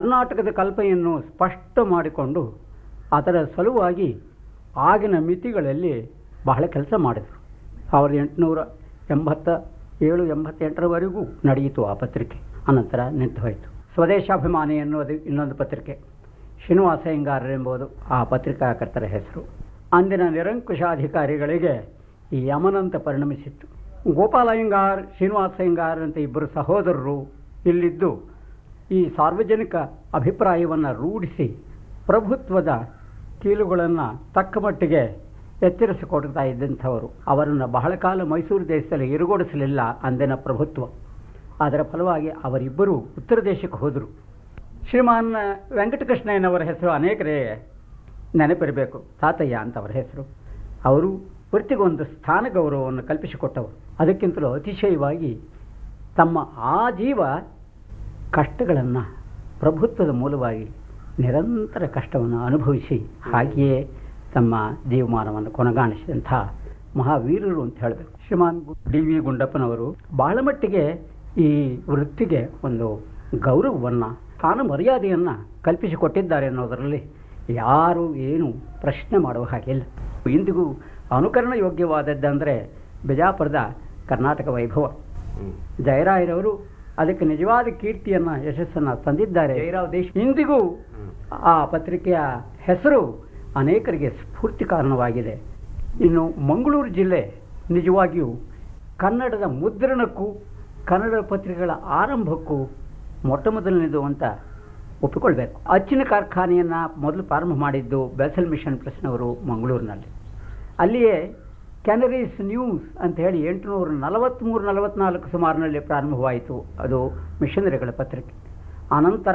ಕರ್ನಾಟಕದ ಕಲ್ಪನೆಯನ್ನು ಸ್ಪಷ್ಟ ಮಾಡಿಕೊಂಡು ಅದರ ಸಲುವಾಗಿ ಆಗಿನ ಮಿತಿಗಳಲ್ಲಿ ಬಹಳ ಕೆಲಸ ಮಾಡಿದರು ಸಾವಿರದ ಎಂಟುನೂರ ಎಂಬತ್ತ ಏಳು ಎಂಬತ್ತೆಂಟರವರೆಗೂ ನಡೆಯಿತು ಆ ಪತ್ರಿಕೆ ಅನಂತರ ನಿಂತು ಹೋಯಿತು ಸ್ವದೇಶಾಭಿಮಾನಿ ಎನ್ನುವುದು ಇನ್ನೊಂದು ಪತ್ರಿಕೆ ಶ್ರೀನಿವಾಸ ಎಂಬುದು ಆ ಪತ್ರಿಕಾಕರ್ತರ ಹೆಸರು ಅಂದಿನ ನಿರಂಕುಶಾಧಿಕಾರಿಗಳಿಗೆ ಈ ಯಮನಂತ ಪರಿಣಮಿಸಿತ್ತು ಗೋಪಾಲ ಅಯ್ಯಂಗಾರ್ ಶ್ರೀನಿವಾಸ ಅಯ್ಯಂಗಾರ್ ಅಂತ ಇಬ್ಬರು ಸಹೋದರರು ಇಲ್ಲಿದ್ದು ಈ ಸಾರ್ವಜನಿಕ ಅಭಿಪ್ರಾಯವನ್ನು ರೂಢಿಸಿ ಪ್ರಭುತ್ವದ ಕೀಲುಗಳನ್ನು ತಕ್ಕ ಮಟ್ಟಿಗೆ ಎಚ್ಚರಿಸಿಕೊಡ್ತಾ ಇದ್ದಂಥವರು ಅವರನ್ನು ಬಹಳ ಕಾಲ ಮೈಸೂರು ದೇಶದಲ್ಲಿ ಇರುಗೊಡಿಸಲಿಲ್ಲ ಅಂದಿನ ಪ್ರಭುತ್ವ ಅದರ ಫಲವಾಗಿ ಅವರಿಬ್ಬರು ಉತ್ತರ ದೇಶಕ್ಕೆ ಹೋದರು ಶ್ರೀಮಾನ್ ವೆಂಕಟಕೃಷ್ಣಯ್ಯನವರ ಹೆಸರು ಅನೇಕರಿಗೆ ನೆನಪಿರಬೇಕು ತಾತಯ್ಯ ಅಂತ ಅವರ ಹೆಸರು ಅವರು ವೃತ್ತಿಗೊಂದು ಸ್ಥಾನ ಗೌರವವನ್ನು ಕಲ್ಪಿಸಿಕೊಟ್ಟವರು ಅದಕ್ಕಿಂತಲೂ ಅತಿಶಯವಾಗಿ ತಮ್ಮ ಆಜೀವ ಕಷ್ಟಗಳನ್ನು ಪ್ರಭುತ್ವದ ಮೂಲವಾಗಿ ನಿರಂತರ ಕಷ್ಟವನ್ನು ಅನುಭವಿಸಿ ಹಾಗೆಯೇ ತಮ್ಮ ಜೀವಮಾನವನ್ನು ಕೊನೆಗಾಣಿಸಿದಂಥ ಮಹಾವೀರರು ಅಂತ ಹೇಳಬೇಕು ಶ್ರೀಮಾನ್ ಡಿ ವಿ ಗುಂಡಪ್ಪನವರು ಬಹಳ ಮಟ್ಟಿಗೆ ಈ ವೃತ್ತಿಗೆ ಒಂದು ಗೌರವವನ್ನು ಸ್ಥಾನ ಮರ್ಯಾದೆಯನ್ನು ಕಲ್ಪಿಸಿಕೊಟ್ಟಿದ್ದಾರೆ ಅನ್ನೋದರಲ್ಲಿ ಯಾರು ಏನು ಪ್ರಶ್ನೆ ಮಾಡುವ ಹಾಗಿಲ್ಲ ಇಂದಿಗೂ ಅನುಕರಣ ಯೋಗ್ಯವಾದದ್ದಂದರೆ ಬಿಜಾಪುರದ ಕರ್ನಾಟಕ ವೈಭವ ಜಯರಾಯರವರು ಅದಕ್ಕೆ ನಿಜವಾದ ಕೀರ್ತಿಯನ್ನು ಯಶಸ್ಸನ್ನು ತಂದಿದ್ದಾರೆ ಜಯರಾವ್ ದೇಶ್ ಇಂದಿಗೂ ಆ ಪತ್ರಿಕೆಯ ಹೆಸರು ಅನೇಕರಿಗೆ ಸ್ಫೂರ್ತಿ ಕಾರಣವಾಗಿದೆ ಇನ್ನು ಮಂಗಳೂರು ಜಿಲ್ಲೆ ನಿಜವಾಗಿಯೂ ಕನ್ನಡದ ಮುದ್ರಣಕ್ಕೂ ಕನ್ನಡ ಪತ್ರಿಕೆಗಳ ಆರಂಭಕ್ಕೂ ಮೊಟ್ಟ ಮೊದಲನೇದು ಅಂತ ಒಪ್ಪಿಕೊಳ್ಬೇಕು ಅಚ್ಚಿನ ಕಾರ್ಖಾನೆಯನ್ನು ಮೊದಲು ಪ್ರಾರಂಭ ಮಾಡಿದ್ದು ಬೆಸಲ್ ಮಿಷನ್ ಪ್ರೆಸ್ನವರು ಮಂಗಳೂರಿನಲ್ಲಿ ಅಲ್ಲಿಯೇ ಕ್ಯಾನರೀಸ್ ನ್ಯೂಸ್ ಅಂತ ಹೇಳಿ ಎಂಟುನೂರ ನಲವತ್ತ್ಮೂರು ನಲವತ್ತ್ನಾಲ್ಕು ಸುಮಾರಿನಲ್ಲಿ ಪ್ರಾರಂಭವಾಯಿತು ಅದು ಮಿಷನರಿಗಳ ಪತ್ರಿಕೆ ಆನಂತರ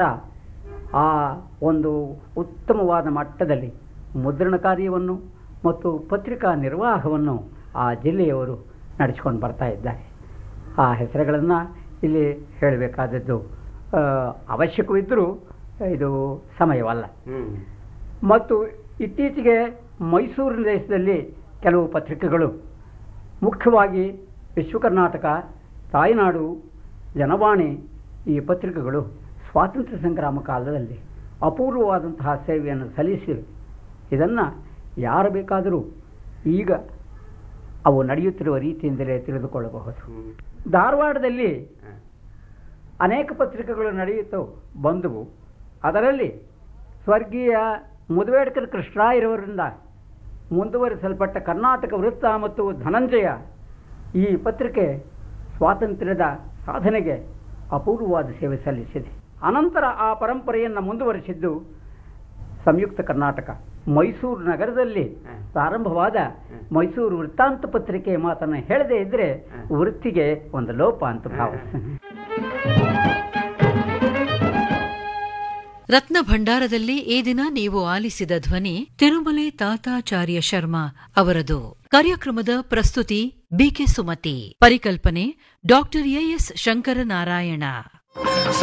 ಆ ಒಂದು ಉತ್ತಮವಾದ ಮಟ್ಟದಲ್ಲಿ ಮುದ್ರಣ ಕಾರ್ಯವನ್ನು ಮತ್ತು ಪತ್ರಿಕಾ ನಿರ್ವಾಹವನ್ನು ಆ ಜಿಲ್ಲೆಯವರು ನಡೆಸಿಕೊಂಡು ಬರ್ತಾ ಇದ್ದಾರೆ ಆ ಹೆಸರುಗಳನ್ನು ಇಲ್ಲಿ ಹೇಳಬೇಕಾದದ್ದು ಆ, ಅವಶ್ಯಕವಿದ್ದರೂ ಇದು ಸಮಯವಲ್ಲ ಮತ್ತು ಇತ್ತೀಚೆಗೆ ಮೈಸೂರು ದೇಶದಲ್ಲಿ ಕೆಲವು ಪತ್ರಿಕೆಗಳು ಮುಖ್ಯವಾಗಿ ವಿಶ್ವ ಕರ್ನಾಟಕ ತಾಯ್ನಾಡು ಜನವಾಣಿ ಈ ಪತ್ರಿಕೆಗಳು ಸ್ವಾತಂತ್ರ್ಯ ಸಂಗ್ರಾಮ ಕಾಲದಲ್ಲಿ ಅಪೂರ್ವವಾದಂತಹ ಸೇವೆಯನ್ನು ಸಲ್ಲಿಸಿವೆ ಇದನ್ನು ಯಾರು ಬೇಕಾದರೂ ಈಗ ಅವು ನಡೆಯುತ್ತಿರುವ ರೀತಿಯಿಂದಲೇ ತಿಳಿದುಕೊಳ್ಳಬಹುದು ಧಾರವಾಡದಲ್ಲಿ ಅನೇಕ ಪತ್ರಿಕೆಗಳು ನಡೆಯುತ್ತೋ ಬಂದವು ಅದರಲ್ಲಿ ಸ್ವರ್ಗೀಯ ಮುದವೇಡ್ಕರ್ ಕೃಷ್ಣರಾಯರವರಿಂದ ಮುಂದುವರಿಸಲ್ಪಟ್ಟ ಕರ್ನಾಟಕ ವೃತ್ತ ಮತ್ತು ಧನಂಜಯ ಈ ಪತ್ರಿಕೆ ಸ್ವಾತಂತ್ರ್ಯದ ಸಾಧನೆಗೆ ಅಪೂರ್ವವಾದ ಸೇವೆ ಸಲ್ಲಿಸಿದೆ ಅನಂತರ ಆ ಪರಂಪರೆಯನ್ನು ಮುಂದುವರಿಸಿದ್ದು ಸಂಯುಕ್ತ ಕರ್ನಾಟಕ ಮೈಸೂರು ನಗರದಲ್ಲಿ ಪ್ರಾರಂಭವಾದ ಮೈಸೂರು ವೃತ್ತಾಂತ ಪತ್ರಿಕೆಯ ಮಾತನ್ನು ಹೇಳದೇ ಇದ್ರೆ ವೃತ್ತಿಗೆ ಒಂದು ಲೋಪ ಅಂತ ಭಾವಿಸ್ತೇನೆ ರತ್ನ ಭಂಡಾರದಲ್ಲಿ ಈ ದಿನ ನೀವು ಆಲಿಸಿದ ಧ್ವನಿ ತಿರುಮಲೆ ತಾತಾಚಾರ್ಯ ಶರ್ಮಾ ಅವರದು ಕಾರ್ಯಕ್ರಮದ ಪ್ರಸ್ತುತಿ ಬಿಕೆ ಸುಮತಿ ಪರಿಕಲ್ಪನೆ ಡಾಕ್ಟರ್ ಎಎಸ್ ಶಂಕರನಾರಾಯಣ